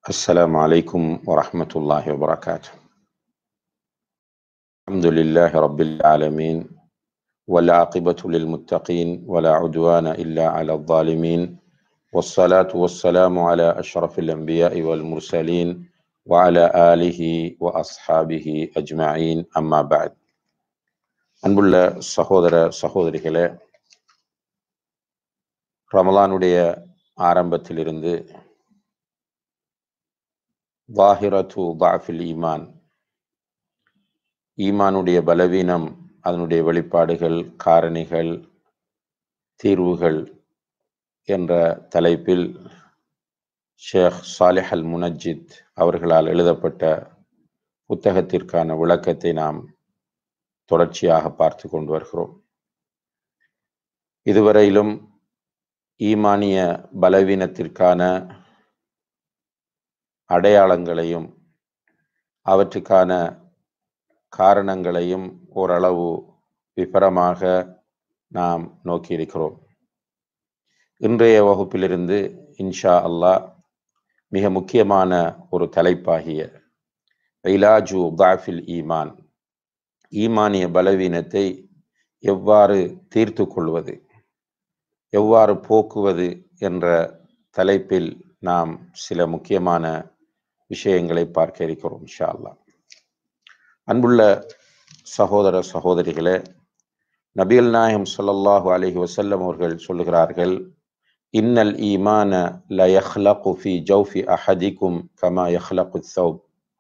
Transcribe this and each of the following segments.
السلام عليكم ورحمة الله وبركاته الحمد لله رب العالمين والعاقبة للمتقين ولا عدوان إلا على الظالمين والصلاة والسلام على أشرف الأنبياء والمرسلين وعلى آله وأصحابه أجمعين أما بعد அன்புள்ள சகோதர சகோதரிகளே ரமலானுடைய ஆரம்பத்திலிருந்து வாஹிரத்து பாஃபில் ஈமான் ஈமானுடைய பலவீனம் அதனுடைய வெளிப்பாடுகள் காரணிகள் தீர்வுகள் என்ற தலைப்பில் ஷேக் சாலிஹ் அல் முனஜித் அவர்களால் எழுதப்பட்ட புத்தகத்திற்கான விளக்கத்தை நாம் தொடர்ச்சியாக பார்த்து கொண்டு வருகிறோம் இதுவரையிலும் ஈமானிய பலவீனத்திற்கான அடையாளங்களையும் அவற்றுக்கான காரணங்களையும் ஓரளவு விபரமாக நாம் நோக்கியிருக்கிறோம் இன்றைய வகுப்பிலிருந்து இன்ஷா அல்லாஹ் மிக முக்கியமான ஒரு தலைப்பாகிய இலாஜு தாஃபில் ஈமான் ஈமானிய பலவீனத்தை எவ்வாறு தீர்த்து கொள்வது எவ்வாறு போக்குவது என்ற தலைப்பில் நாம் சில முக்கியமான விஷயங்களை பார்க்க இருக்கிறோம் இன்ஷா அல்லா அன்புள்ள சகோதர சகோதரிகளே நபிகள் நாயம் சொல்லல்லாஹு அலஹி வசல்லம் அவர்கள் சொல்லுகிறார்கள் இன்னல் ஈமான ல யஹ்லகு ஃபி ஜௌஃபி அஹதிக்கும் கமா யஹ்லகு சௌப்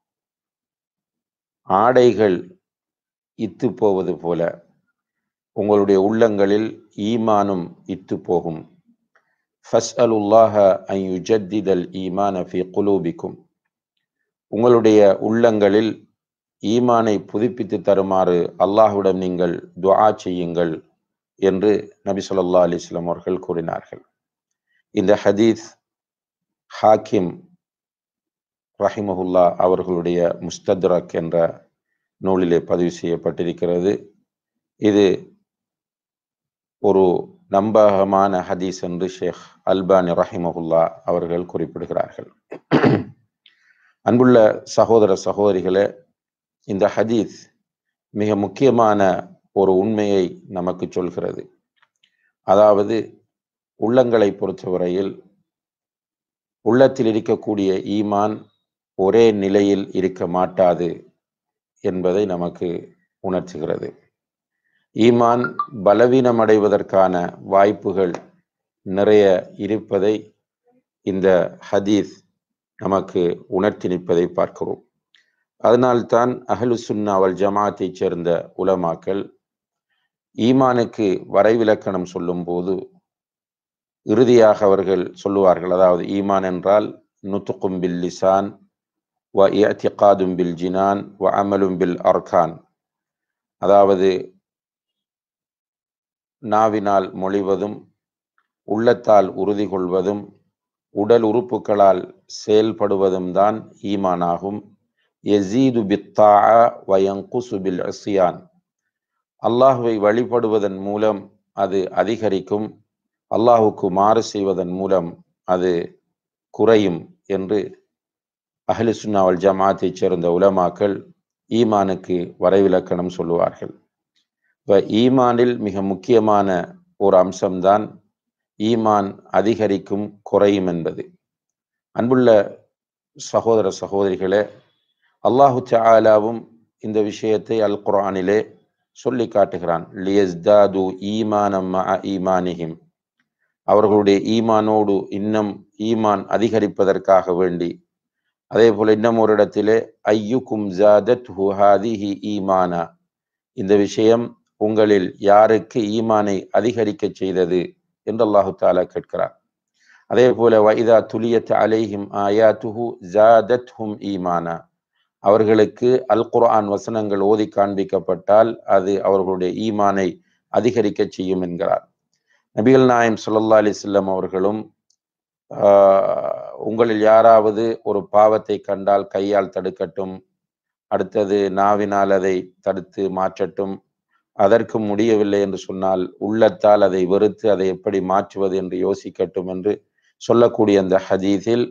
ஆடைகள் இத்து போவது போல உங்களுடைய உள்ளங்களில் ஈமானும் இத்து போகும் ஃபஸ்அலுல்லாஹ அன் யுஜத்திதல் ஈமான ஃபி குலூபிக்கும் உங்களுடைய உள்ளங்களில் ஈமானை புதுப்பித்து தருமாறு அல்லாஹுடன் நீங்கள் துஆ செய்யுங்கள் என்று நபி சொல்லா அலிஸ்லாம் அவர்கள் கூறினார்கள் இந்த ஹதீஸ் ஹாக்கிம் ரஹிமஹுல்லா அவர்களுடைய முஸ்தத்ரக் என்ற நூலிலே பதிவு செய்யப்பட்டிருக்கிறது இது ஒரு நம்பகமான ஹதீஸ் என்று ஷேக் அல்பானி ரஹிமஹுல்லா அவர்கள் குறிப்பிடுகிறார்கள் அன்புள்ள சகோதர சகோதரிகளே இந்த ஹதீஸ் மிக முக்கியமான ஒரு உண்மையை நமக்கு சொல்கிறது அதாவது உள்ளங்களை பொறுத்தவரையில் உள்ளத்தில் இருக்கக்கூடிய ஈமான் ஒரே நிலையில் இருக்க மாட்டாது என்பதை நமக்கு உணர்த்துகிறது ஈமான் பலவீனம் அடைவதற்கான வாய்ப்புகள் நிறைய இருப்பதை இந்த ஹதீஸ் நமக்கு உணர்த்தி நிற்பதை பார்க்கிறோம் அதனால்தான் அஹலு சுன்னா அவள் ஜமாத்தைச் சேர்ந்த உலமாக்கள் ஈமானுக்கு வரைவிலக்கணம் சொல்லும் போது இறுதியாக அவர்கள் சொல்லுவார்கள் அதாவது ஈமான் என்றால் நுத்துக்கும் பில் லிசான் வ இஅத்திகாதும் பில் ஜினான் வ அமலும் பில் அர்கான் அதாவது நாவினால் மொழிவதும் உள்ளத்தால் உறுதி கொள்வதும் உடல் உறுப்புகளால் செயல்படுவதும் தான் ஈமானாகும் எசீது பித்தா வயங்குசு பில் அசியான் அல்லாஹுவை வழிபடுவதன் மூலம் அது அதிகரிக்கும் அல்லாஹுக்கு மாறு செய்வதன் மூலம் அது குறையும் என்று அஹ்லு சுன்னாவல் ஜமாத்தைச் சேர்ந்த உலமாக்கள் ஈமானுக்கு வரைவிலக்கணம் சொல்லுவார்கள் இப்போ ஈமானில் மிக முக்கியமான ஒரு அம்சம்தான் ஈமான் அதிகரிக்கும் குறையும் என்பது அன்புள்ள சகோதர சகோதரிகளே அல்லாஹு சாலாவும் இந்த விஷயத்தை அல் குரானிலே சொல்லி காட்டுகிறான் லியஸ்தாது ஈமானம் ஈமானிஹிம் அவர்களுடைய ஈமானோடு இன்னும் ஈமான் அதிகரிப்பதற்காக வேண்டி அதே போல இன்னும் ஒரு இடத்திலே ஐயுக்கும் ஜாதத் ஹுஹாதிஹி ஈமானா இந்த விஷயம் உங்களில் யாருக்கு ஈமானை அதிகரிக்க செய்தது என்று அல்லாஹு தாலா கேட்கிறார் அதே போல வைதா துலியத் அலைஹிம் ஆயாத்துஹு ஜாதத் ஹும் ஈமானா அவர்களுக்கு அல் குர்ஆன் வசனங்கள் ஓதி காண்பிக்கப்பட்டால் அது அவர்களுடைய ஈமானை அதிகரிக்க செய்யும் என்கிறார் நபிகள் நாயம் சொல்லல்லா அலிஸ்லம் அவர்களும் உங்களில் யாராவது ஒரு பாவத்தை கண்டால் கையால் தடுக்கட்டும் அடுத்தது நாவினால் அதை தடுத்து மாற்றட்டும் அதற்கு முடியவில்லை என்று சொன்னால் உள்ளத்தால் அதை வெறுத்து அதை எப்படி மாற்றுவது என்று யோசிக்கட்டும் என்று சொல்லக்கூடிய அந்த ஹதீஸில்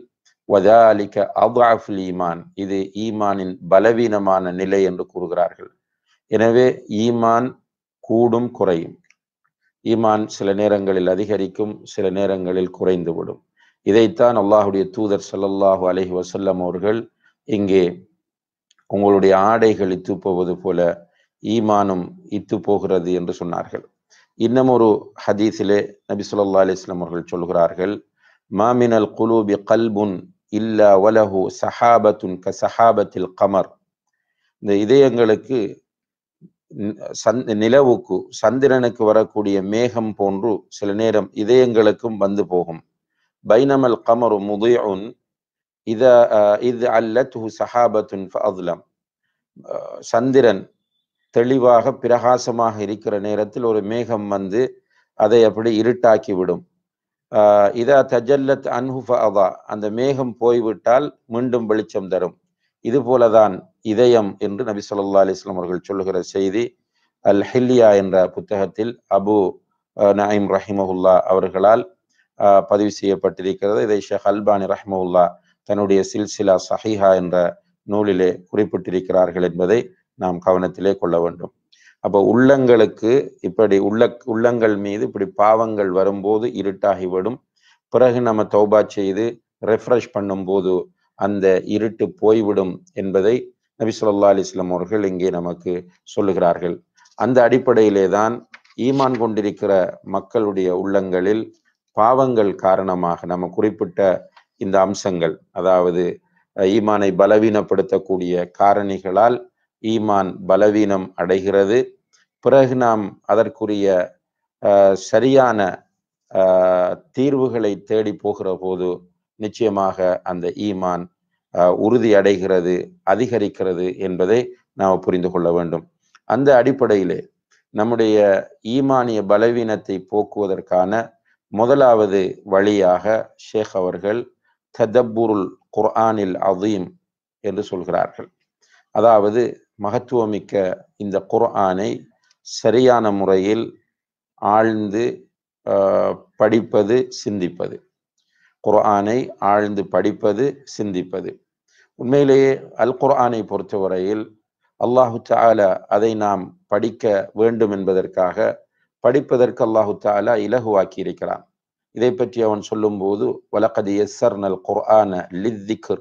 வதாலிக்க அதாஃபுல் ஈமான் இது ஈமானின் பலவீனமான நிலை என்று கூறுகிறார்கள் எனவே ஈமான் கூடும் குறையும் ஈமான் சில நேரங்களில் அதிகரிக்கும் சில நேரங்களில் குறைந்துவிடும் இதைத்தான் அல்லாஹுடைய தூதர் ஸல்லல்லாஹு அலைஹி வஸல்லம் அவர்கள் இங்கே உங்களுடைய ஆடைகள் இத்து போவது போல ஈமானும் இத்து போகிறது என்று சொன்னார்கள் இன்னும் ஒரு ஹதீஸிலே நபி ஸல்லல்லாஹு அலைஹி வஸல்லம் அவர்கள் சொல்கிறார்கள் மாமினல் குலூபி கல்புன் இல்லா வலஹு சஹாபத்துன் க சஹாபத்தில் கமர் இந்த இதயங்களுக்கு ந- சந் நிலவுக்கு சந்திரனுக்கு வரக்கூடிய மேகம் போன்று சில நேரம் இதயங்களுக்கும் வந்து போகும் பைனமல் கமரு முதியுன் இத இது அல்லத்துஹு சஹாபத்துன் ஃபஅத்லம் அஹ் சந்திரன் தெளிவாக பிரகாசமாக இருக்கிற நேரத்தில் ஒரு மேகம் வந்து அதை அப்படி இருட்டாக்கி விடும் ஆஹ் இதா தஜல்லத் அன்ஹு ஃபஅதா அந்த மேகம் போய்விட்டால் மீண்டும் வெளிச்சம் தரும் இது போலதான் இதயம் என்று நபி ஸல்லல்லாஹு அலைஹி வஸல்லம் அவர்கள் சொல்லுகிற செய்தி அல் ஹில்யா என்ற புத்தகத்தில் அபு அஹ், நঈம் ரஹிமஹுல்லா அவர்களால் ஆஹ், பதிவு செய்யப்பட்டிருக்கிறது இதை ஷேக் அல்பானி ரஹிமஹுல்லா தன்னுடைய சில்சிலா சஹீஹா என்ற நூலிலே குறிப்பிட்டிருக்கிறார்கள் என்பதை நாம் கவனத்திலே கொள்ள வேண்டும் அப்போ உள்ளங்களுக்கு இப்படி உள்ள உள்ளங்கள் மீது இப்படி பாவங்கள் வரும்போது இருட்டாகிவிடும் பிறகு நம்ம தௌபா செய்து ரெஃப்ரெஷ் பண்ணும்போது அந்த இருட்டு போய்விடும் என்பதை நபி ஸல்லல்லாஹு அலைஹி வஸல்லம் அவர்கள் இங்கே நமக்கு சொல்லுகிறார்கள் அந்த அடிப்படையிலே தான் ஈமான் கொண்டிருக்கிற மக்களுடைய உள்ளங்களில் பாவங்கள் காரணமாக நம்ம குறிப்பிட்ட இந்த அம்சங்கள் அதாவது அஹ், ஈமானை பலவீனப்படுத்தக்கூடிய காரணிகளால் ஈமான் பலவீனம் அடைகிறது பிறகு நாம் அதற்குரிய அஹ், சரியான அஹ், தீர்வுகளை தேடி போகிற போது நிச்சயமாக அந்த ஈமான் அஹ், உறுதி அடைகிறது அதிகரிக்கிறது என்பதை நாம் புரிந்து கொள்ள வேண்டும் அந்த அடிப்படையிலே நம்முடைய ஈமானிய பலவீனத்தை போக்குவதற்கான முதலாவது வழியாக ஷேக் அவர்கள் ததப்புருல் குர்ஆனில் அதீம் என்று சொல்கிறார்கள் அதாவது மகத்துவமிக்க இந்த குர்ஆனை சரியான முறையில் ஆழ்ந்து ஆஹ், படிப்பது சிந்திப்பது குர்ஆனை ஆழ்ந்து படிப்பது சிந்திப்பது உண்மையிலேயே அல் குர்ஆனை பொறுத்தவரையில் அல்லாஹு தஆலா அதை நாம் படிக்க வேண்டும் என்பதற்காக படிப்பதற்கு அல்லாஹு தஆலா இலகுவாக்கி இருக்கிறான் இதை பற்றி அவன் சொல்லும்போது வலகது எஸ்ஸர்னல் குர்ஆன லித்திக்ர்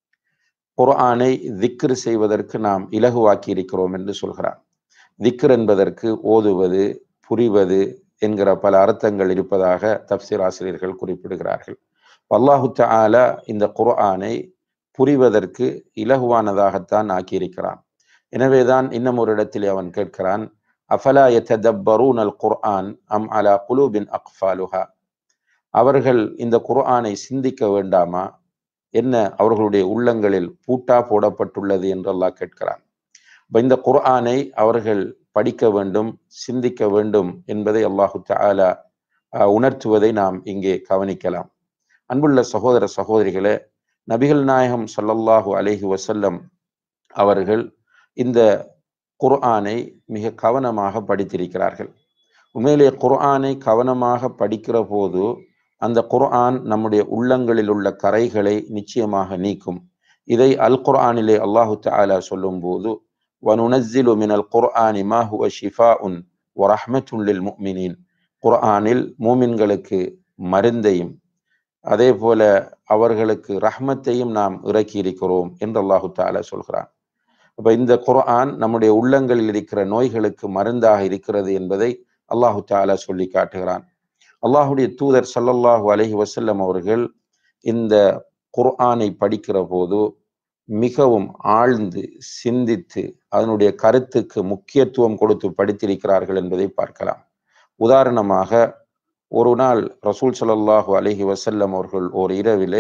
குர்ஆனை திக்ர் செய்வதற்கு நாம் இலகுவாக்கி இருக்கிறோம் என்று சொல்கிறான் திக்ர் என்பதற்கு ஓதுவது புரிவது என்கிற பல அர்த்தங்கள் இருப்பதாக தப்சீர் ஆசிரியர்கள் குறிப்பிடுகிறார்கள் அல்லாஹு தஆலா இந்த குர்ஆனை புரிவதற்கு இலகுவானதாகத்தான் ஆக்கியிருக்கிறான் எனவேதான் இன்னும் ஒரு இடத்தில் அவன் கேட்கிறான் அஃபலா யததப்பரூன் அல் குர்ஆன் அம் அலா குலூபின் அக்ஃபாலுஹா அவர்கள் இந்த குர்ஆனை சிந்திக்க வேண்டாமா என்ன அவர்களுடைய உள்ளங்களில் பூட்டா போடப்பட்டுள்ளது என்று அல்லாஹ் கேட்கிறான் அப்ப இந்த குர்ஆனை அவர்கள் படிக்க வேண்டும் சிந்திக்க வேண்டும் என்பதை அல்லாஹு தஆலா அஹ், உணர்த்துவதை நாம் இங்கே கவனிக்கலாம் அன்புள்ள சகோதர சகோதரிகளே நபிகள் நாயகம் ஸல்லல்லாஹு அலைஹி வஸல்லம் அவர்கள் இந்த குர்ஆனை மிக கவனமாக படித்திருக்கிறார்கள் உண்மையிலே குர்ஆனை கவனமாக படிக்கிற போது அந்த குர்ஆன் நம்முடைய உள்ளங்களில் உள்ள கரைகளை நிச்சயமாக நீக்கும் இதை அல் குர்ஆனிலே அல்லாஹு தஆலா சொல்லும்போது وَنُنَزِّلُ مِنَ الْقُرْآنِ مَا هُوَ شِفَاءٌ وَرَحْمَةٌ لِلْمُؤْمِنِينَ குர்ஆனில் மூமின்களுக்கு மருந்தையும் அதே போல அவர்களுக்கு ரஹ்மத்தையும் நாம் இறக்கி இருக்கிறோம் என்று அல்லாஹு தஆலா சொல்கிறான் அப்ப இந்த குர்ஆன் நம்முடைய உள்ளங்களில் இருக்கிற நோய்களுக்கு மருந்தாக இருக்கிறது என்பதை அல்லாஹு தஆலா சொல்லி காட்டுகிறான் அல்லாஹுடைய தூதர் ஸல்லல்லாஹு அலைஹி வஸல்லம் அவர்கள் இந்த குர்ஆனை படிக்கிற போது மிகவும் ஆழ்ந்து சிந்தித்து அதனுடைய கருத்துக்கு முக்கியத்துவம் கொடுத்து படித்திருக்கிறார்கள் என்பதை பார்க்கலாம் உதாரணமாக ஒரு நாள் ரசூல் ஸல்லல்லாஹு அலைஹி வஸல்லம் அவர்கள் ஒரு இரவிலே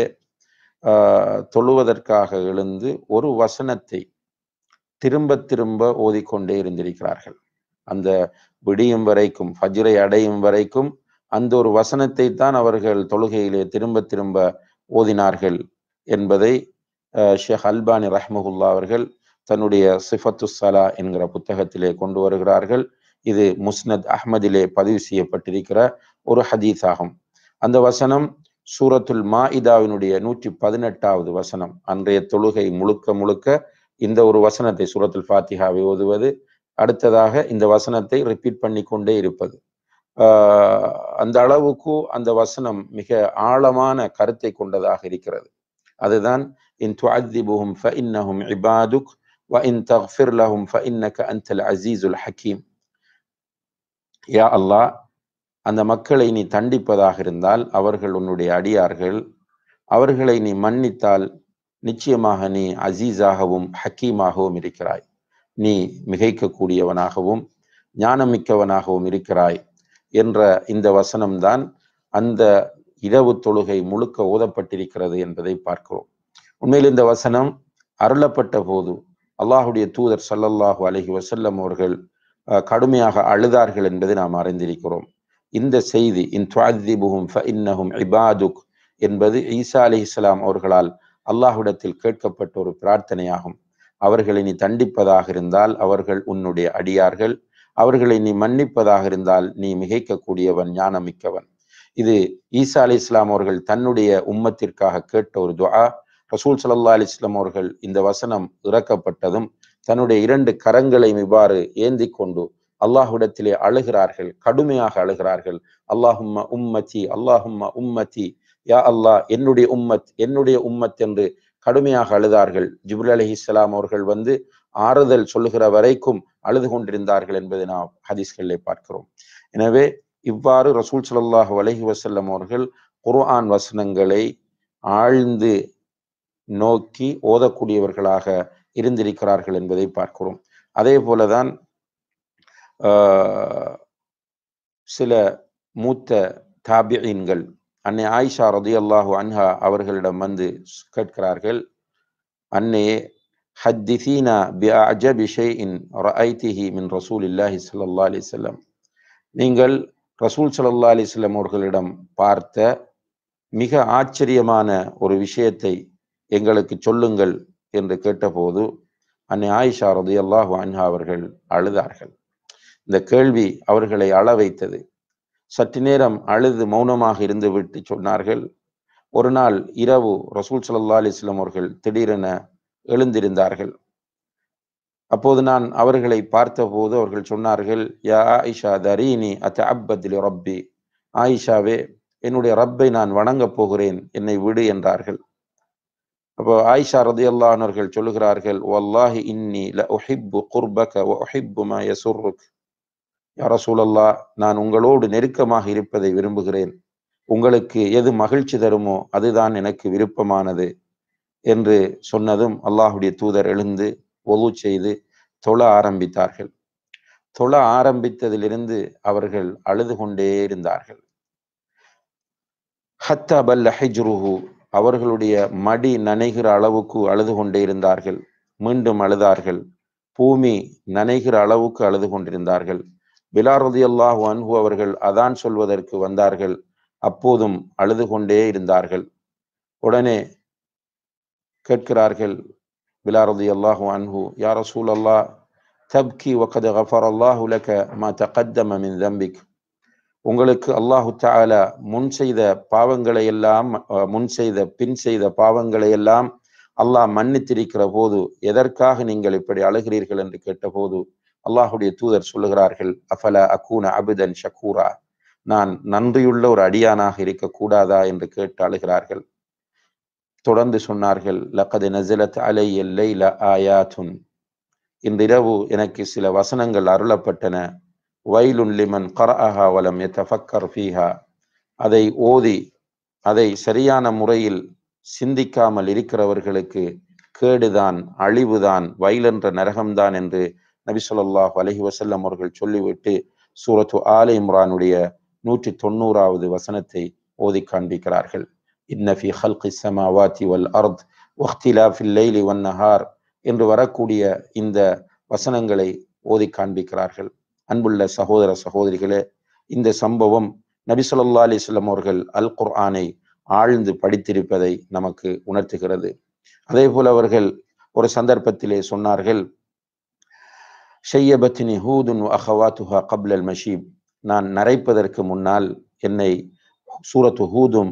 ஆஹ், தொழுவதற்காக எழுந்து ஒரு வசனத்தை திரும்ப திரும்ப ஓதிக்கொண்டே இருந்திருக்கிறார்கள் அந்த விடியும் வரைக்கும் ஃபஜ்ரை அடையும் வரைக்கும் அந்த ஒரு வசனத்தை தான் அவர்கள் தொழுகையிலே திரும்ப திரும்ப ஓதினார்கள் என்பதை அஹ், ஷேக் அல்பானி ரஹ்மஹுல்லா அவர்கள் தன்னுடைய சிஃபத்து சலா என்கிற புத்தகத்திலே கொண்டு வருகிறார்கள் இது முஸ்னத் அஹ்மதிலே பதிவு செய்யப்பட்டிருக்கிற ஒரு ஹதீஸ் ஆகும் அந்த வசனம் சூரத்துல் மாஇதாவினுடைய நூற்றி பதினெட்டாவது வசனம் அன்றைய தொழுகை முழுக்க முழுக்க இந்த ஒரு வசனத்தை சூரத்துல் ஃபாத்திஹாவை ஓதுவது அடுத்ததாக இந்த வசனத்தை ரிப்பீட் பண்ணி கொண்டே இருப்பது ஆஹ் அந்த அளவுக்கு அந்த வசனம் மிக ஆழமான கருத்தை கொண்டதாக இருக்கிறது அதுதான் இன் துஅதிபுஹும் ஃபஇன்னஹும் இபாதுக் வ இன் தக்ஃபிர் லஹும் ஃபஇன்னக அன்தல் அஸீஸுல் ஹக்கீம் யா அல்லாஹ் அந்த மக்களை நீ தண்டிப்பதாக இருந்தால் அவர்கள் உன்னுடைய அடியார்கள் அவர்களை நீ மன்னித்தால் நிச்சயமாக நீ அசீஸாகவும் ஹக்கீமாகவும் இருக்கிறாய் நீ மிகைக்கக்கூடியவனாகவும் ஞானமிக்கவனாகவும் இருக்கிறாய் என்ற இந்த வசனம்தான் அந்த இரவு தொழுகை முழுக்க ஓதப்பட்டிருக்கிறது என்பதை பார்க்கிறோம் உண்மையில் இந்த வசனம் அருளப்பட்ட போது அல்லாஹுடைய தூதர் சல்லல்லாஹு அலஹி வசல்லம் அவர்கள் கடுமையாக அழுதார்கள் என்பதை நாம் அறிந்திருக்கிறோம் இந்த செய்தி இன் துவாதிபுகும் இன்னஹும் இபாதுக் என்பது ஈசா அலி இஸ்லாம் அவர்களால் அல்லாஹுடத்தில் கேட்கப்பட்ட ஒரு பிரார்த்தனையாகும் அவர்களை நீ தண்டிப்பதாக இருந்தால் அவர்கள் உன்னுடைய அடியார்கள் அவர்களை நீ மன்னிப்பதாக இருந்தால் நீ மிகைக்கக்கூடியவன் ஞானமிக்கவன் இது ஈசா அலி இஸ்லாம் அவர்கள் தன்னுடைய உம்மத்திற்காக கேட்ட ஒரு துவா ரசூல் சல்லா அலி இஸ்லாம் அவர்கள் இந்த வசனம் இறக்கப்பட்டதும் தன்னுடைய இரண்டு கரங்களையும் இவ்வாறு ஏந்தி கொண்டு அல்லாஹுடத்திலே அழுகிறார்கள் கடுமையாக அழுகிறார்கள் அல்லாஹும்ம உம்மத்தி அல்லாஹும்ம உம்மத்தி யா அல்லாஹ் என்னுடைய உம்மத் என்னுடைய உம்மத் என்று கடுமையாக அழுதார்கள் ஜிபுல் அலி இஸ்லாம் அவர்கள் வந்து ஆறுதல் சொல்லுகிற வரைக்கும் அழுது கொண்டிருந்தார்கள் என்பதை நாம் ஹதீஸ்களிலே பார்க்கிறோம் எனவே இவ்வாறு ரசூல் சல்லாஹு அலஹி வசல்லம் அவர்கள் குர்ஆன் வசனங்களை ஆழ்ந்து நோக்கி ஓதக்கூடியவர்களாக இருந்திருக்கிறார்கள் என்பதை பார்க்கிறோம் அதே போலதான் சில மூத்த தாபியன்கள் அன்னை ஆயிஷா ரதி அல்லாஹு அன்ஹா அவர்களிடம் வந்து கேட்கிறார்கள் அன்னையே ஹத்திசீனா பி அஜபி ஷைஇன் ரஐதிஹி மின் ரசூலில்லாஹி ஸல்லல்லாஹு அலைஹி வஸல்லம் நீங்கள் ரசூல் ஸல்லல்லாஹு அலைஹி வஸல்லம் அவர்களிடம் பார்த்த மிக ஆச்சரியமான ஒரு விஷயத்தை எங்களுக்கு சொல்லுங்கள் என்று கேட்டபோது அன்னை ஆயிஷா ரதி அல்லாஹு அன்ஹா அவர்கள் அழுதார்கள் இந்த கேள்வி அவர்களை அழ வைத்தது சற்று நேரம் அழுது மௌனமாக இருந்துவிட்டு சொன்னார்கள் ஒரு நாள் இரவு ரசூல் சல்லா அலிஸ்லாம் அவர்கள் திடீரென எழுந்திருந்தார்கள் அப்போது நான் அவர்களை பார்த்தபோது அவர்கள் சொன்னார்கள் யா ஆயிஷா தரீனி அத்த அப்பதில் ரப்பி ஆயிஷாவே என்னுடைய ரப்பை நான் வணங்கப் போகிறேன் என்னை விடு என்றார்கள் அப்போ ஆயிஷா ரதி அல்லாஹர்கள் சொல்லுகிறார்கள் வல்லாஹி இன்னி ல உஹிப்பு குர்பக வ உஹிப்பு மா யசுர்ருக் யா ரசூலல்லா நான் உங்களோடு நெருக்கமாக இருப்பதை விரும்புகிறேன் உங்களுக்கு எது மகிழ்ச்சி தருமோ அதுதான் எனக்கு விருப்பமானது என்று சொன்னதும் அல்லாஹுடைய தூதர் எழுந்து ஒது செய்து தொழ ஆரம்பித்தார்கள் தொழ ஆரம்பித்ததிலிருந்து அவர்கள் அழுது கொண்டே இருந்தார்கள் ஹத்தா பல்ல ஹிஜ்ருஹு அவர்களுடைய மடி நனைகிற அளவுக்கு அழுது கொண்டே இருந்தார்கள் மீண்டும் அழுதார்கள் பூமி நனைகிற அளவுக்கு அழுது கொண்டிருந்தார்கள் பிலாரதி அல்லாஹு அன்ஹு அவர்கள் அதான் சொல்வதற்கு வந்தார்கள் அப்போதும் அழுது கொண்டே இருந்தார்கள் உடனே கேட்கிறார்கள் பிலாரதி அல்லாஹு அன்ஹு யார் ரசூல் அல்லா தப்கி வக்கத கஃபர் அல்லாஹு லக மா தகத்தம மின் தம்பிக் உங்களுக்கு அல்லாஹு தாலா முன் செய்த பாவங்களை எல்லாம் முன் செய்த பின் செய்த பாவங்களை எல்லாம் அல்லாஹ் மன்னித்திருக்கிற போது எதற்காக நீங்கள் இப்படி அழுகிறீர்கள் என்று கேட்டபோது அல்லாஹுடைய தூதர் சொல்லுகிறார்கள் அஃபல அகூன அபுதன் ஷக்கூரா நான் நன்றியுள்ள ஒரு அடியானாக இருக்கக்கூடாதா என்று கேட்டு அழுகிறார்கள் தொடர்ந்து சொன்னார்கள் லக்கது நசிலத் அலை லைல ஆயாத்துன் இன்றிரவு எனக்கு சில வசனங்கள் அருளப்பட்டன வைலுன் லிமன் கரஅஹா வலம் எத்தஃபக்கர் ஃபீஹா அதை ஓதி அதை சரியான முறையில் சிந்திக்காமல் இருக்கிறவர்களுக்கு கேடுதான் அழிவுதான் வயலென்ற நரகம்தான் என்று நபி சொல்லாஹ் அலஹி வசல்லம் அவர்கள் சொல்லிவிட்டு சூரத்து ஆலை இம்ரானுடைய நூற்றி தொண்ணூறாவது வசனத்தை ஓதி காண்பிக்கிறார்கள் இன்னஃபி ஹல்கி சமாவாத்தி வல் அர்த் ஒஹ்திலாஃபில் லைலி வன் நஹார் என்று வரக்கூடிய இந்த வசனங்களை ஓதி காண்பிக்கிறார்கள் அன்புள்ள சகோதர சகோதரிகளே இந்த சம்பவம் நபி சொல்லா அலிஸ்லாம் அவர்கள் அல் குர்ஆனை ஆழ்ந்து படித்திருப்பதை நமக்கு உணர்த்துகிறது அதே போல அவர்கள் ஒரு சந்தர்ப்பத்திலே சொன்னார்கள் ஷையபத்தினி ஹூதுன் அஹவாத்துஹா கப்லல் மஷீப் நான் நரைப்பதற்கு முன்னால் என்னை சூரத்து ஹூதும்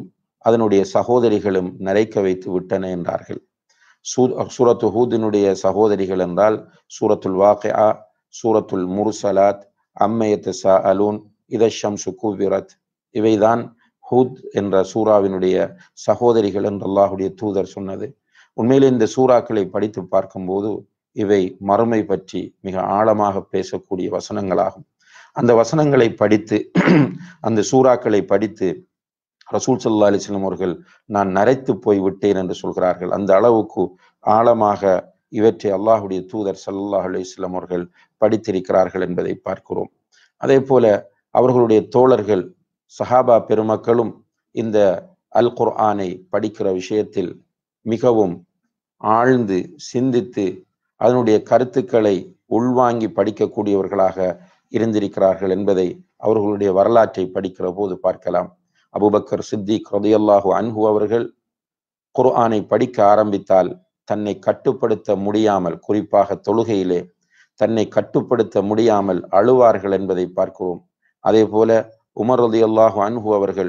அதனுடைய சகோதரிகளும் நரைக்க வைத்து விட்டன என்றார்கள் சூ சூரத்து ஹூதினுடைய சகோதரிகள் என்றால் சூரத்துல் வாக்கியா சூரத்துல் முர்சலாத் அம்மையத்து சா அலூன் இதஷம் சுகுவிரத் இவைதான் ஹூத் என்ற சூறாவினுடைய சகோதரிகள் என்று அல்லாஹுடைய தூதர் சொன்னது உண்மையிலே இந்த சூறாக்களை படித்து பார்க்கும்போது இவை மறுமை பற்றி மிக ஆழமாக பேசக்கூடிய வசனங்களாகும் அந்த வசனங்களை படித்து அந்த சூறாக்களை படித்து ரசூல் சல்லா அலிஸ்லாம் அவர்கள் நான் நரைத்து போய் விட்டேன் என்று சொல்கிறார்கள் அந்த அளவுக்கு ஆழமாக இவற்றை அல்லாஹுடைய தூதர் சல்லாஹ் அலிஸ்லாம் அவர்கள் படித்திருக்கிறார்கள் என்பதை பார்க்கிறோம் அதே போல அவர்களுடைய தோழர்கள் சஹாபா பெருமக்களும் இந்த அல் குர்ஆனை படிக்கிற விஷயத்தில் மிகவும் ஆழ்ந்து சிந்தித்து அதனுடைய கருத்துக்களை உள்வாங்கி படிக்கக்கூடியவர்களாக இருந்திருக்கிறார்கள் என்பதை அவர்களுடைய வரலாற்றை படிக்கிற போது பார்க்கலாம் அபுபக்கர் சித்திக் ரதியல்லாஹு அன்ஹு அவர்கள் குர்ஆனை படிக்க ஆரம்பித்தால் தன்னை கட்டுப்படுத்த முடியாமல் குறிப்பாக தொழுகையிலே தன்னை கட்டுப்படுத்த முடியாமல் அழுவார்கள் என்பதை பார்க்கிறோம் அதே போல உமர் ரதியல்லாஹு அன்ஹு அவர்கள்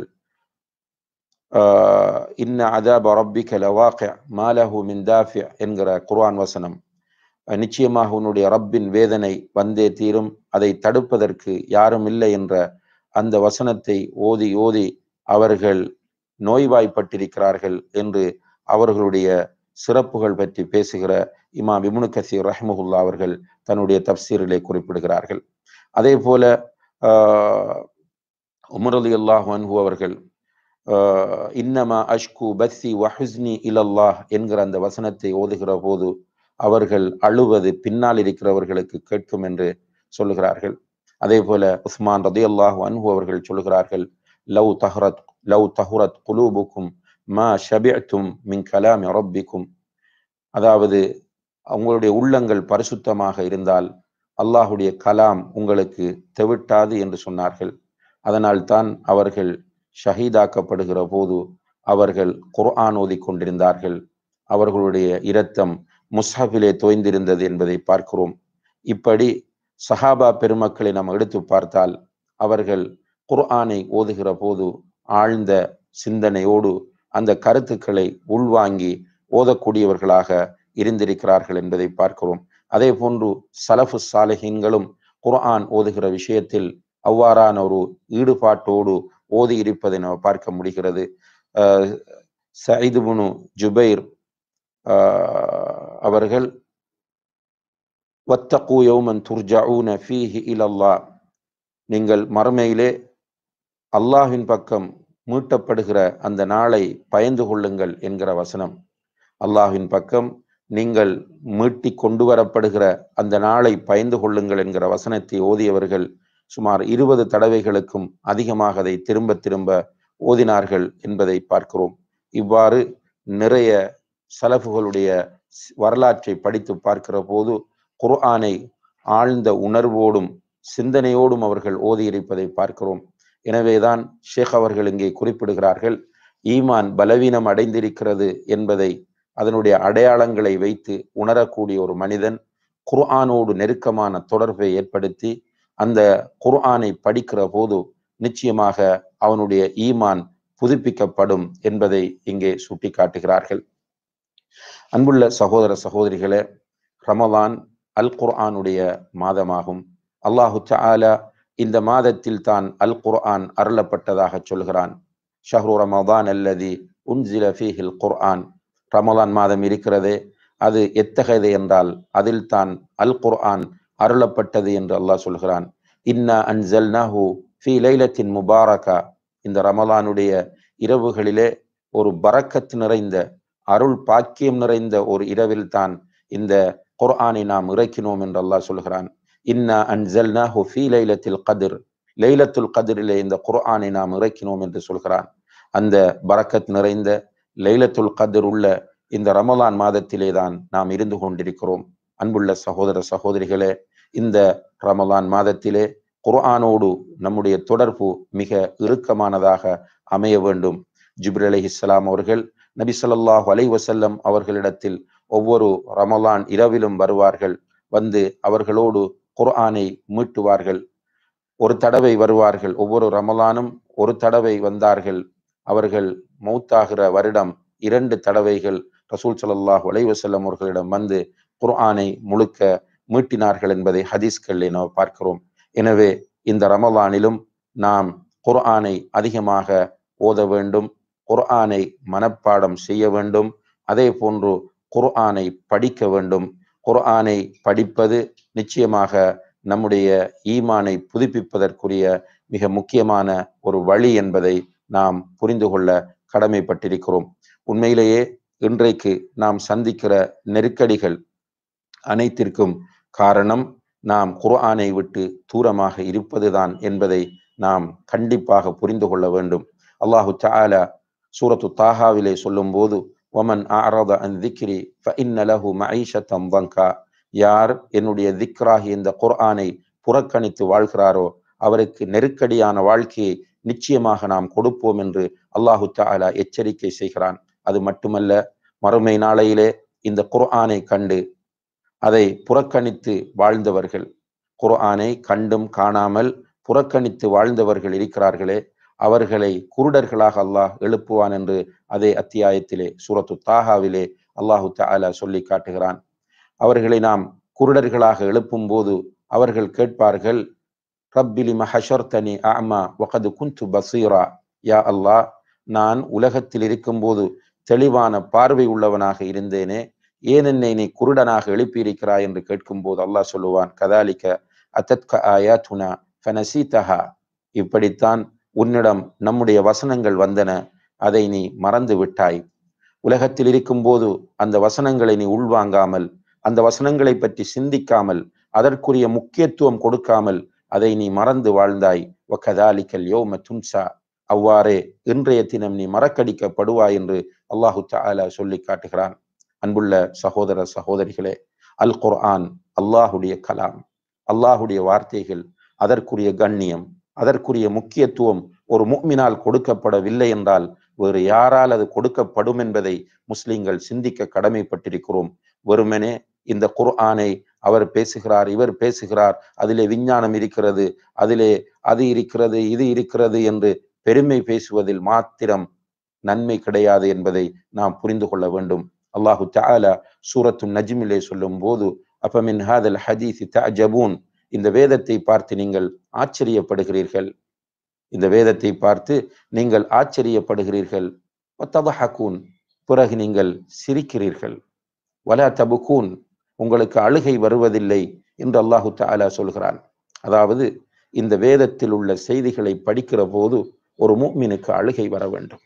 இன்ன அதாப ரப்பிக்க லவாக்க மாலஹு மின் தாஃபி என்கிற குர்ஆன் வசனம் நிச்சயமாக உன்னுடைய ரப்பின் வேதனை வந்தே தீரும் அதை தடுப்பதற்கு யாரும் இல்லை என்ற அந்த வசனத்தை ஓதி ஓதி அவர்கள் நோய்வாய்ப்பட்டிருக்கிறார்கள் என்று அவர்களுடைய சிறப்புகள் பற்றி பேசுகிற இமாம் இமுனு கசீர் ரஹ்முல்லா அவர்கள் தன்னுடைய தப்சீரிலே குறிப்பிடுகிறார்கள் அதே போல உமர் அலி அல்லாஹ் அன்ஹு அவர்கள் இன்னமா அஷ்கு பஸ்ஸி வஹுஸ்னி இலல்லாஹ் என்கிற அந்த வசனத்தை ஓதுகிற போது அவர்கள் அழுவது பின்னால் இருக்கிறவர்களுக்கு கேட்கும் என்று சொல்லுகிறார்கள் அதே போல உஸ்மான் ரதி அல்லாஹ் அன்ஹு அவர்கள் சொல்லுகிறார்கள் லவ் தஹரத் லவ் தஹுரத் குலூபுக்கும் மா ஷபிஅத்தும் மின் கலாமி ரப்பிக்கும் அதாவது உங்களுடைய உள்ளங்கள் பரிசுத்தமாக இருந்தால் அல்லாஹுடைய கலாம் உங்களுக்கு தெவிட்டாது என்று சொன்னார்கள் அதனால் தான் அவர்கள் ஷஹீதாக்கப்படுகிற போது அவர்கள் குர்ஆன் ஓதி கொண்டிருந்தார்கள் அவர்களுடைய இரத்தம் முஸ்ஹபிலே தோய்ந்திருந்தது என்பதை பார்க்கிறோம் இப்படி சஹாபா பெருமக்களை நாம் எடுத்து பார்த்தால் அவர்கள் குர்ஆனை ஓதுகிற போது ஆழ்ந்த சிந்தனையோடு அந்த கருத்துக்களை உள்வாங்கி ஓதக்கூடியவர்களாக இருந்திருக்கிறார்கள் என்பதை பார்க்கிறோம் அதே போன்று சலஃபு சாலிஹீன்களும் குர்ஆன் ஓதுகிற விஷயத்தில் அவ்வாறான ஒரு ஈடுபாட்டோடு ஓதி இருப்பதை நம்ம பார்க்க முடிகிறது சயிதுபுனு ஜுபைர் அவர்கள் வத்தகு யௌமன் துர்ஜாஊன ஃபீஹி இலல்லா நீங்கள் மறுமையிலே அல்லாஹின் பக்கம் மீட்டப்படுகிற அந்த நாளை பயந்து கொள்ளுங்கள் என்கிற வசனம் அல்லாஹின் பக்கம் நீங்கள் மீட்டி கொண்டு வரப்படுகிற அந்த நாளை பயந்து கொள்ளுங்கள் என்கிற வசனத்தை ஓதியவர்கள் சுமார் இருபது தடவைகளுக்கும் அதிகமாக அதை திரும்ப திரும்ப ஓதினார்கள் என்பதை பார்க்கிறோம் இவ்வாறு நிறைய சலஃபுகளுடைய வரலாற்றை படித்து பார்க்கிற போது குர்ஆனை ஆழ்ந்த உணர்வோடும் சிந்தனையோடும் அவர்கள் ஓதியிருப்பதை பார்க்கிறோம் எனவேதான் ஷேக் அவர்கள் இங்கே குறிப்பிடுகிறார்கள் ஈமான் பலவீனம் அடைந்திருக்கிறது என்பதை அதனுடைய அடையாளங்களை வைத்து உணரக்கூடிய ஒரு மனிதன் குர்ஆனோடு நெருக்கமான தொடர்பை ஏற்படுத்தி அந்த குர்ஆனை படிக்கிற போது நிச்சயமாக அவனுடைய ஈமான் புதுப்பிக்கப்படும் என்பதை இங்கே சுட்டி காட்டுகிறார்கள் அன்புள்ள சகோதர சகோதரிகளே ரமலான் அல் குர்ஆனுடைய மாதமாகும் அல்லாஹு தாலா இந்த மாதத்தில் தான் அல் குர்ஆன் அருளப்பட்டதாக சொல்கிறான் ஷஹ்ரு ரமதான் அல்லதி உன்சில ஃபீஹில் குர்ஆன் ரமலான் மாதம் இருக்கிறதே அது எத்தகையது என்றால் அதில் தான் அல் குர்ஆன் அருளப்பட்டது என்று அல்லாஹ் சொல்கிறான் இன்னா அன்சல்னாஹு ஃபி லைலத்தின் முபாரகா இந்த ரமலானுடைய இரவுகளிலே ஒரு பரக்கத் நிறைந்த அருள் பாக்கியம் நிறைந்த ஒரு இரவில் தான் இந்த குர்ஆனை நாம் இறக்கினோம் என்று அல்லாஹ் சொல்கிறான் இன்னா அன்சல்னாஹு ஃபி லைலத்தில் கதிர் லைலத்துல் கதிரிலே இந்த குர்ஆனை நாம் இறக்கினோம் என்று சொல்கிறான் அந்த பரக்கத் நிறைந்த லைலத்துல் கதிர் உள்ள இந்த ரமலான் மாதத்திலே தான் நாம் இருந்து கொண்டிருக்கிறோம் அன்புள்ள சகோதர சகோதரிகளே இந்த ரமலான் மாதத்திலே குர்ஆனோடு நம்முடைய தொடர்பு மிக இறுக்கமானதாக அமைய வேண்டும் ஜிப்ரி அலி இஸ்லாம் அவர்கள் நபி சொல்லாஹு அலை வசல்லம் அவர்களிடத்தில் ஒவ்வொரு ரமலான் இரவிலும் வருவார்கள் வந்து அவர்களோடு குர்ஆனை மீட்டுவார்கள் ஒரு தடவை வருவார்கள் ஒவ்வொரு ரமலானும் ஒரு தடவை வந்தார்கள் அவர்கள் மௌத்தாகிற வருடம் இரண்டு தடவைகள் ரசூல் ஸல்லல்லாஹு அலைஹி வஸல்லம் அவர்களிடம் வந்து குர்ஆனை முழுக்க மீட்டினார்கள் என்பதை ஹதீஸ்களில் நாம் பார்க்கிறோம் எனவே இந்த ரமலானிலும் நாம் குர்ஆனை அதிகமாக ஓத வேண்டும் குர்ஆனை மனப்பாடம் செய்ய வேண்டும் அதே போன்று குர்ஆனை படிக்க வேண்டும் குர்ஆனை படிப்பது நிச்சயமாக நம்முடைய ஈமானை புதுப்பிப்பதற்குரிய மிக முக்கியமான ஒரு வழி என்பதை நாம் புரிந்து கொள்ள கடமைப்பட்டிருக்கிறோம் உண்மையிலேயே இன்றைக்கு நாம் சந்திக்கிற நெருக்கடிகள் அனைத்திற்கும் காரணம் நாம் குர்ஆனை விட்டு தூரமாக இருப்பதுதான் என்பதை நாம் கண்டிப்பாக புரிந்து கொள்ள வேண்டும் அல்லாஹு தஆலா சூரத்து தாஹாவிலே சொல்லும்போது ஒமன் அஅரத அன் திக்ரி ஃபஇன்ன லஹு மஈஷத்தம் வங்கா யார் என்னுடைய திக்ராகி இந்த குர்ஆனை புறக்கணித்து வாழ்கிறாரோ அவருக்கு நெருக்கடியான வாழ்க்கையை நிச்சயமாக நாம் கொடுப்போம் என்று அல்லாஹு தஆலா எச்சரிக்கை செய்கிறான் அது மட்டுமல்ல மறுமை நாளையிலே இந்த குர்ஆனை கண்டு அதை புறக்கணித்து வாழ்ந்தவர்கள் குர்ஆனை கண்டும் காணாமல் புறக்கணித்து வாழ்ந்தவர்கள் இருக்கிறார்களே அவர்களை குருடர்களாக அல்லாஹ் எழுப்புவான் என்று அதே அத்தியாயத்திலே சூரத்து தாகாவிலே அல்லாஹு தஆலா சொல்லி காட்டுகிறான் அவர்களை நாம் குருடர்களாக எழுப்பும் போது அவர்கள் கேட்பார்கள் ரப்பிலி மஹஷர்தனி அமா வகது குந்து பசீரா யா அல்லாஹ் நான் உலகத்தில் இருக்கும்போது தெளிவான பார்வை உள்ளவனாக இருந்தேனே ஏன் என்னை நீ குருடனாக எழுப்பியிருக்கிறாய் என்று கேட்கும்போது அல்லாஹ் சொல்லுவான் கதாலிக்க அத்தத்க ஆயாத்துனா ஃபனசீதஹா இப்படித்தான் உன்னிடம் நம்முடைய வசனங்கள் வந்தன அதை நீ மறந்து விட்டாய் உலகத்தில் இருக்கும்போது அந்த வசனங்களை நீ உள்வாங்காமல் அந்த வசனங்களை பற்றி சிந்திக்காமல் அதற்குரிய முக்கியத்துவம் கொடுக்காமல் அதை நீ மறந்து வாழ்ந்தாய் வக்கதாலிக்கல் யோம துன்சா அவ்வாறே இன்றைய தினம் நீ மறக்கடிக்கப்படுவாய் என்று அல்லாஹு தஆலா சொல்லி காட்டுகிறான் அன்புள்ள சகோதர சகோதரிகளே அல் குர்ஆன் அல்லாஹுடைய கலாம் அல்லாஹுடைய வார்த்தைகள் அதற்குரிய கண்ணியம் அதற்குரிய முக்கியத்துவம் ஒரு முக்மினால் கொடுக்கப்படவில்லை என்றால் வேறு யாரால் அது கொடுக்கப்படும் என்பதை முஸ்லிம்கள் சிந்திக்க கடமைப்பட்டிருக்கிறோம் வெறுமனே இந்த குர்ஆனை அவர் பேசுகிறார் இவர் பேசுகிறார் அதிலே விஞ்ஞானம் இருக்கிறது அதிலே அது இருக்கிறது இது இருக்கிறது என்று பெருமை பேசுவதில் மாத்திரம் நன்மை கிடையாது என்பதை நாம் புரிந்து கொள்ள வேண்டும் அல்லாஹு தஆலா சூரத்து நஜ்மிலே சொல்லும் போது அப்பமின் ஹாதல் ஹதீஸ் தஅஜபூன் இந்த வேதத்தை பார்த்து நீங்கள் ஆச்சரியப்படுகிறீர்கள் இந்த வேதத்தை பார்த்து நீங்கள் ஆச்சரியப்படுகிறீர்கள் வத்ததஹகூன் பிறகு நீங்கள் சிரிக்கிறீர்கள் வலா தபுகூன் உங்களுக்கு அழுகை வருவதில்லை என்று அல்லாஹு தஆலா சொல்கிறான் அதாவது இந்த வேதத்தில் உள்ள செய்திகளை படிக்கிற போது ஒரு முஃமினுக்கு அழுகை வர வேண்டும்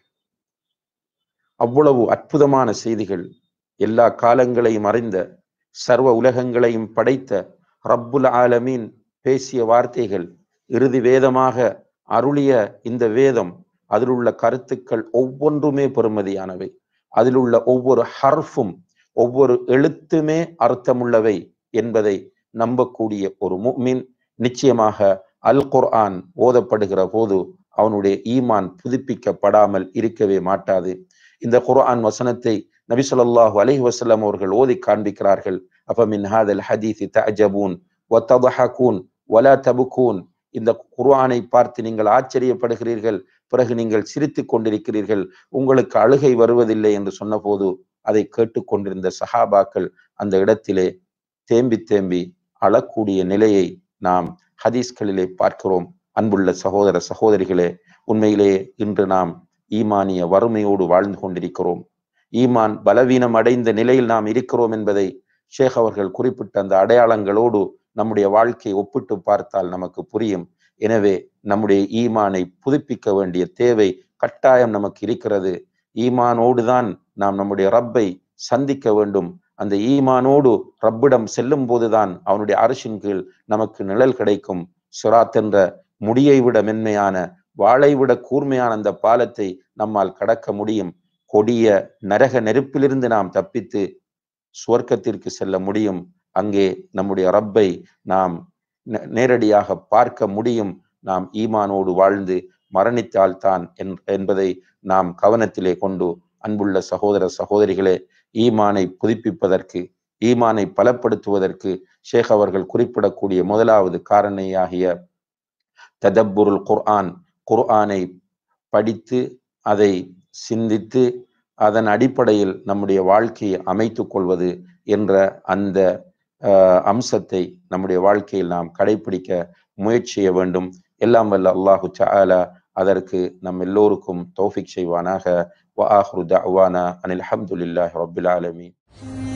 அவ்வளவு அற்புதமான செய்திகள் எல்லா காலங்களையும் அறிந்த சர்வ உலகங்களையும் படைத்த ரப்புல் ஆலமீன் பேசிய வார்த்தைகள் இறுதி வேதமாக அருளிய இந்த வேதம் அதில் உள்ள கருத்துக்கள் ஒவ்வொன்றுமே பெறுமதியானவை அதில் உள்ள ஒவ்வொரு ஹர்ஃபும் ஒவ்வொரு எழுத்துமே அர்த்தமுள்ளவை என்பதை நம்பக்கூடிய ஒரு முஃமின் நிச்சயமாக அல் குர்ஆன் ஓதப்படுகிற போது அவனுடைய ஈமான் புதுப்பிக்கப்படாமல் இருக்கவே மாட்டாது இந்த குர்ஆன் வசனத்தை நபி ஸல்லல்லாஹு அலைஹி வஸல்லம் அவர்கள் ஓதி காண்பிக்கிறார்கள் அப்ப மின் ஹாதல் ஹதீஸ் தஅஜபூன் வத்தضحكون ولا تبكون இந்த குர்ஆனை பார்த்து நீங்கள் ஆச்சரியப்படுகிறீர்கள் பிறகு நீங்கள் சிரித்துக் கொண்டிருக்கிறீர்கள் உங்களுக்கு அழுகை வருவதில்லை என்று சொன்னபோது அதை கேட்டுக்கொண்டிருந்த சஹாபாக்கள் அந்த இடத்திலே தேம்பி தேம்பி அழக்கூடிய நிலையை நாம் ஹதீஸ்களிலே பார்க்கிறோம் அன்புள்ள சகோதர சகோதரிகளே உண்மையிலே இன்று நாம் ஈமானிய வறுமையோடு வாழ்ந்து கொண்டிருக்கிறோம் ஈமான் பலவீனம் அடைந்த நிலையில் நாம் இருக்கிறோம் என்பதை ஷேக் அவர்கள் குறிப்பிட்ட அந்த அடையாளங்களோடு நம்முடைய வாழ்க்கையை ஒப்பிட்டு பார்த்தால் நமக்கு புரியும் எனவே நம்முடைய ஈமானை புதுப்பிக்க வேண்டிய தேவை கட்டாயம் நமக்கு இருக்கிறது ஈமானோடு தான் நாம் நம்முடைய ரப்பை சந்திக்க வேண்டும் அந்த ஈமானோடு ரப்பிடம் செல்லும் போதுதான் அவனுடைய அரசின் கீழ் நமக்கு நிழல் கிடைக்கும் சுராத் என்ற முடியை விட மென்மையான வாளை விட கூர்மையான அந்த பாலத்தை நம்மால் கடக்க முடியும் கொடிய நரக நெருப்பிலிருந்து நாம் தப்பித்து சுவர்க்கத்திற்கு செல்ல முடியும் அங்கே நம்முடைய ரப்பை நாம் நேரடியாக பார்க்க முடியும் நாம் ஈமானோடு வாழ்ந்து மரணித்தால்தான் என்பதை நாம் கவனத்திலே கொண்டு அன்புள்ள சகோதர சகோதரிகளே ஈமானை புதுப்பிப்பதற்கு ஈமானை பலப்படுத்துவதற்கு ஷேக் அவர்கள் குறிப்பிடக்கூடிய முதலாவது காரணியாகிய ததப்புருல் குர்ஆன் குர்ஆனை படித்து அதை சிந்தித்து அதன் அடிப்படையில் நம்முடைய வாழ்க்கையை அமைத்துக் கொள்வது என்ற அந்த அஹ், அம்சத்தை நம்முடைய வாழ்க்கையில் நாம் கடைபிடிக்க முயற்சி செய்ய வேண்டும் எல்லாம் வல்ல அல்லாஹு தஆலா அதற்கு நம் எல்லோருக்கும் தௌஃபிக் செய்வானாக வ ஆஹ்ரு தஅவானா அனில் ஹம்துலில்லாஹி ரப்பில் ஆலமீன்